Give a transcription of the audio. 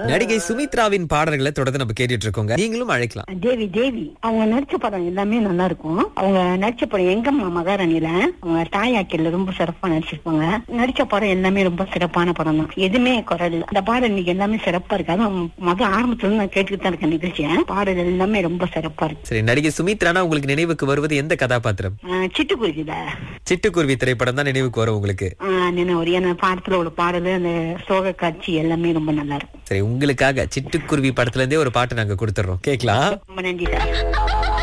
நடிகை சுமித்ராவின் பாடல்களை தொடர்ந்து நம்ம கேட்டுட்டு இருக்கோங்க நீங்களும் அழைக்கலாம் தேவி தேவி அவங்க நடிச்ச படம் எல்லாமே நல்லா இருக்கும் அவங்க நடிச்ச படம் எங்கம்மா மகாராணில அவங்க தாயாக்கில ரொம்ப சிறப்பா நடிச்சிருப்பாங்க நடிச்ச படம் எல்லாமே ரொம்ப சிறப்பான படம் தான் எதுவுமே குரல் இல்ல அந்த பாடல் இன்னைக்கு எல்லாமே சிறப்பா இருக்கு அதுவும் முத ஆரம்பத்துல இருந்து நான் கேட்டுக்கிட்டு தான் இருக்கேன் நிகழ்ச்சியை பாடல் எல்லாமே ரொம்ப சிறப்பா இருக்கு சரி நடிகை சுமித்ரானா உங்களுக்கு நினைவுக்கு வருவது எந்த கதாபாத்திரம் ஆஹ் சிட்டுக்குருவில சிட்டுக்குருவி திரைப்படம் தான் நினைவுக்கு வரும் உங்களுக்கு ஆஹ் நினை ஒரு ஏன்னா பாடத்துல உள்ள பாடல் அந்த சோக காட்சி எல்லாமே ரொம்ப நல்லா இருக்கும் சரி உங்களுக்காக சிட்டுக்குருவி படத்துல இருந்தே ஒரு பாட்டு நாங்க கொடுத்துறோம் கேக்கலாம் ரொம்ப நன்றி சார்